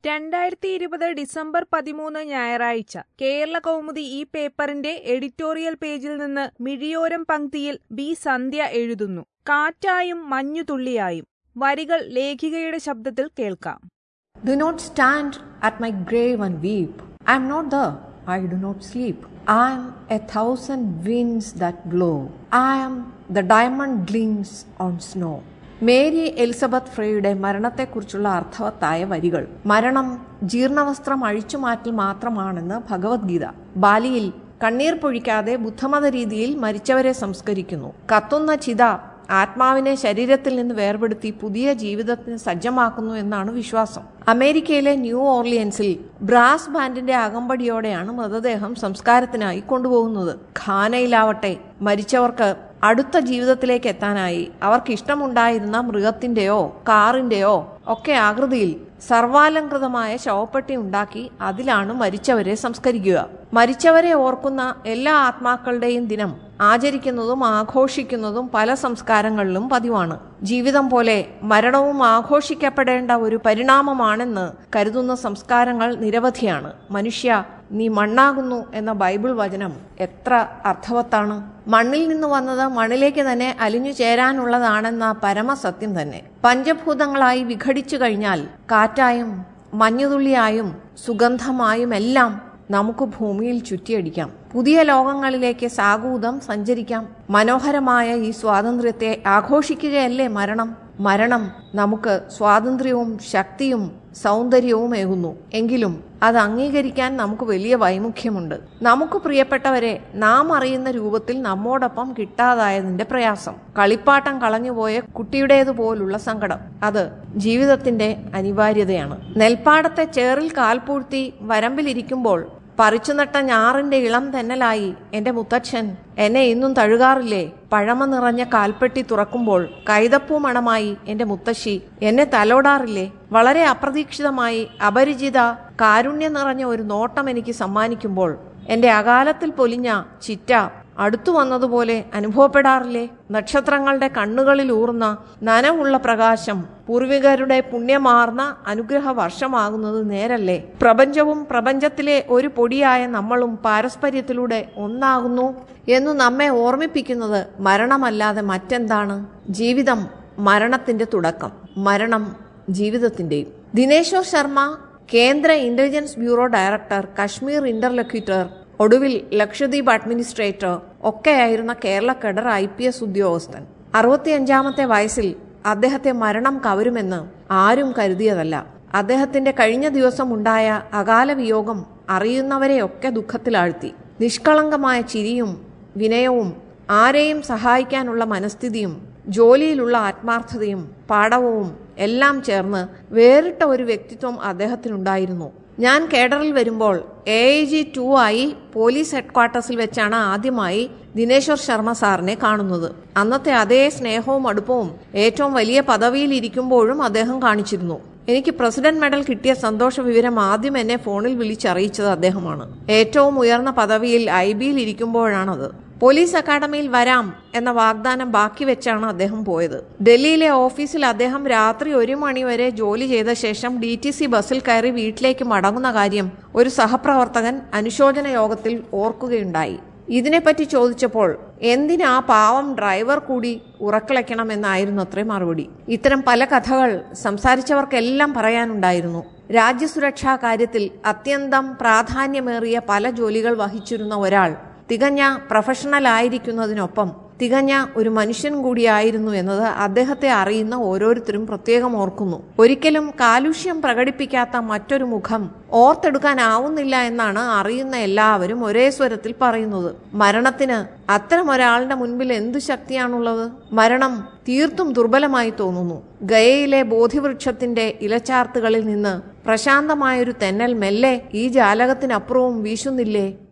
രണ്ടായിരത്തി ഇരുപത് ഡിസംബർ പതിമൂന്ന് ഞായറാഴ്ച കേരള കൗമുദി ഈ പേപ്പറിന്റെ എഡിറ്റോറിയൽ പേജിൽ നിന്ന് മിഴിയോരം പങ്ക്തിയിൽ ബി സന്ധ്യ എഴുതുന്നു കാറ്റായും മഞ്ഞുതുള്ളിയായും വരികൾ ലേഖികയുടെ ശബ്ദത്തിൽ കേൾക്കാം Do not stand at my grave and weep. I am not there. I do not sleep. I am a thousand winds that blow. I am the diamond glints on snow. Mary Elizabeth ഫ്രേയുടെ മരണത്തെക്കുറിച്ചുള്ള അർത്ഥവത്തായ വരികൾ മരണം ജീർണവസ്ത്രം അഴിച്ചുമാറ്റൽ മാത്രമാണെന്ന് ഭഗവത്ഗീത ബാലിയിൽ കണ്ണീർ പൊഴിക്കാതെ ബുദ്ധമത രീതിയിൽ മരിച്ചവരെ സംസ്കരിക്കുന്നു കത്തുന്ന ചിത ആത്മാവിനെ ശരീരത്തിൽ നിന്ന് വേർപെടുത്തി പുതിയ ജീവിതത്തിന് സജ്ജമാക്കുന്നു എന്നാണ് വിശ്വാസം അമേരിക്കയിലെ ന്യൂ ഓർലിയൻസിൽ ബ്രാസ് ബാൻഡിന്റെ അകമ്പടിയോടെയാണ് മൃതദേഹം സംസ്കാരത്തിനായി കൊണ്ടുപോകുന്നത് ഖാനയിലാവട്ടെ മരിച്ചവർക്ക് അടുത്ത ജീവിതത്തിലേക്ക് എത്താനായി അവർക്ക് ഇഷ്ടമുണ്ടായിരുന്ന മൃഗത്തിന്റെയോ കാറിന്റെയോ ഒക്കെ ആകൃതിയിൽ സർവാലങ്കൃതമായ ശവപ്പെട്ടി ഉണ്ടാക്കി അതിലാണ് മരിച്ചവരെ സംസ്കരിക്കുക മരിച്ചവരെ ഓർക്കുന്ന എല്ലാ ആത്മാക്കളുടെയും ദിനം ആചരിക്കുന്നതും ആഘോഷിക്കുന്നതും പല സംസ്കാരങ്ങളിലും പതിവാണ് ജീവിതം പോലെ മരണവും ആഘോഷിക്കപ്പെടേണ്ട ഒരു പരിണാമമാണെന്ന് കരുതുന്ന സംസ്കാരങ്ങൾ നിരവധിയാണ് മനുഷ്യ നീ മണ്ണാകുന്നു എന്ന ബൈബിൾ വചനം എത്ര അർത്ഥവത്താണ് മണ്ണിൽ നിന്ന് വന്നത് മണ്ണിലേക്ക് തന്നെ അലിഞ്ഞു ചേരാനുള്ളതാണെന്ന പരമസത്യം തന്നെ പഞ്ചഭൂതങ്ങളായി വിഘടിച്ചു കഴിഞ്ഞാൽ കാറ്റായും മഞ്ഞുതുള്ളിയായും സുഗന്ധമായും എല്ലാം നമുക്ക് ഭൂമിയിൽ ചുറ്റിയടിക്കാം പുതിയ ലോകങ്ങളിലേക്ക് സാഗൂതം സഞ്ചരിക്കാം മനോഹരമായ ഈ സ്വാതന്ത്ര്യത്തെ ആഘോഷിക്കുകയല്ലേ മരണം മരണം നമുക്ക് സ്വാതന്ത്ര്യവും ശക്തിയും സൗന്ദര്യവും ഏകുന്നു എങ്കിലും അത് അംഗീകരിക്കാൻ നമുക്ക് വലിയ വൈമുഖ്യമുണ്ട് നമുക്ക് പ്രിയപ്പെട്ടവരെ നാം അറിയുന്ന രൂപത്തിൽ നമ്മോടൊപ്പം കിട്ടാതായതിന്റെ പ്രയാസം കളിപ്പാട്ടം കളഞ്ഞുപോയ കുട്ടിയുടേതുപോലുള്ള സങ്കടം അത് ജീവിതത്തിന്റെ അനിവാര്യതയാണ് നെൽപ്പാടത്തെ ചേറിൽ കാൽപൂഴ്ത്തി വരമ്പിലിരിക്കുമ്പോൾ പറിച്ചു നട്ട ഞാറിന്റെ ഇളം തെന്നലായി എന്റെ മുത്തച്ഛൻ എന്നെ ഇന്നും തഴുകാറില്ലേ പഴമ നിറഞ്ഞ കാൽപ്പെട്ടി തുറക്കുമ്പോൾ കൈതപ്പൂ മണമായി എന്റെ മുത്തശ്ശി എന്നെ തലോടാറില്ലേ വളരെ അപ്രതീക്ഷിതമായി അപരിചിത കാരുണ്യം നിറഞ്ഞ ഒരു നോട്ടം എനിക്ക് സമ്മാനിക്കുമ്പോൾ എന്റെ അകാലത്തിൽ പൊലിഞ്ഞ ചിറ്റ അടുത്തു വന്നതുപോലെ അനുഭവപ്പെടാറില്ലേ നക്ഷത്രങ്ങളുടെ കണ്ണുകളിൽ ഊർന്ന നനവുള്ള പ്രകാശം പൂർവികരുടെ പുണ്യമാർന്ന അനുഗ്രഹ വർഷമാകുന്നത് നേരല്ലേ പ്രപഞ്ചവും പ്രപഞ്ചത്തിലെ ഒരു പൊടിയായ നമ്മളും പാരസ്പര്യത്തിലൂടെ ഒന്നാകുന്നു എന്നു നമ്മെ ഓർമ്മിപ്പിക്കുന്നത് മരണമല്ലാതെ മറ്റെന്താണ് ജീവിതം മരണത്തിന്റെ തുടക്കം മരണം ജീവിതത്തിന്റെയും ദിനേശ്വർ ശർമ്മ കേന്ദ്ര Intelligence Bureau director Kashmir interlocutor ഒടുവിൽ ലക്ഷദ്വീപ് അഡ്മിനിസ്ട്രേറ്റർ ഒക്കെയായിരുന്ന Kerala cadre I P S ഉദ്യോഗസ്ഥൻ അറുപത്തിയഞ്ചാമത്തെ വയസ്സിൽ അദ്ദേഹത്തെ മരണം കവരുമെന്ന് ആരും കരുതിയതല്ല അദ്ദേഹത്തിന്റെ കഴിഞ്ഞ ദിവസം ഉണ്ടായ അകാല വിയോഗം അറിയുന്നവരെയൊക്കെ ദുഃഖത്തിലാഴ്ത്തി നിഷ്കളങ്കമായ ചിരിയും വിനയവും ആരെയും സഹായിക്കാനുള്ള മനസ്ഥിതിയും ജോലിയിലുള്ള ആത്മാർത്ഥതയും പാടവവും എല്ലാം ചേർന്ന് വേറിട്ട ഒരു വ്യക്തിത്വം അദ്ദേഹത്തിനുണ്ടായിരുന്നു ഞാൻ കേഡറിൽ വരുമ്പോൾ എ ഐ ജി ടു ആയി പോലീസ് ഹെഡ്ക്വാർട്ടേഴ്സിൽ വെച്ചാണ് ആദ്യമായി ദിനേശ്വർ ശർമ്മ സാറിനെ കാണുന്നത് അന്നത്തെ അതേ സ്നേഹവും അടുപ്പവും ഏറ്റവും വലിയ പദവിയിൽ ഇരിക്കുമ്പോഴും അദ്ദേഹം കാണിച്ചിരുന്നു എനിക്ക് പ്രസിഡന്റ് മെഡൽ കിട്ടിയ സന്തോഷ വിവരം ആദ്യം എന്നെ ഫോണിൽ വിളിച്ചറിയിച്ചത് അദ്ദേഹമാണ് ഏറ്റവും ഉയർന്ന പദവിയിൽ ഐ ബിയിൽ ഇരിക്കുമ്പോഴാണത് പോലീസ് അക്കാഡമിയിൽ വരാം എന്ന വാഗ്ദാനം ബാക്കി വെച്ചാണ് അദ്ദേഹം പോയത് ഡൽഹിയിലെ ഓഫീസിൽ അദ്ദേഹം രാത്രി ഒരു മണിവരെ ജോലി ചെയ്ത ശേഷം ഡി ടി സി ബസ്സിൽ കയറി വീട്ടിലേക്ക് മടങ്ങുന്ന കാര്യം ഒരു സഹപ്രവർത്തകൻ അനുശോചന യോഗത്തിൽ ഓർക്കുകയുണ്ടായി ഇതിനെപ്പറ്റി ചോദിച്ചപ്പോൾ എന്തിനാ പാവം ഡ്രൈവർ കൂടി ഉറക്കളയ്ക്കണമെന്നായിരുന്നു അത്രേ മറുപടി ഇത്തരം പല കഥകൾ സംസാരിച്ചവർക്കെല്ലാം പറയാനുണ്ടായിരുന്നു രാജ്യസുരക്ഷാ കാര്യത്തിൽ അത്യന്തം പ്രാധാന്യമേറിയ പല ജോലികൾ വഹിച്ചിരുന്ന ഒരാൾ തികഞ്ഞ പ്രൊഫഷണൽ ആയിരിക്കുന്നതിനൊപ്പം തികഞ്ഞ ഒരു മനുഷ്യൻ കൂടിയായിരുന്നു എന്നത് അദ്ദേഹത്തെ അറിയുന്ന ഓരോരുത്തരും പ്രത്യേകം ഓർക്കുന്നു ഒരിക്കലും കാലുഷ്യം പ്രകടിപ്പിക്കാത്ത മറ്റൊരു മുഖം ഓർത്തെടുക്കാനാവുന്നില്ല എന്നാണ് അറിയുന്ന എല്ലാവരും ഒരേ സ്വരത്തിൽ പറയുന്നത് മരണത്തിന് അത്തരം ഒരാളുടെ മുൻപിൽ എന്തു ശക്തിയാണുള്ളത് മരണം തീർത്തും ദുർബലമായി തോന്നുന്നു ഗയയിലെ ബോധിവൃക്ഷത്തിന്റെ ഇലച്ചാർത്തുകളിൽ നിന്ന് പ്രശാന്തമായൊരു തെന്നൽ മെല്ലെ ഈ ജാലകത്തിനപ്പുറവും വീശുന്നില്ലേ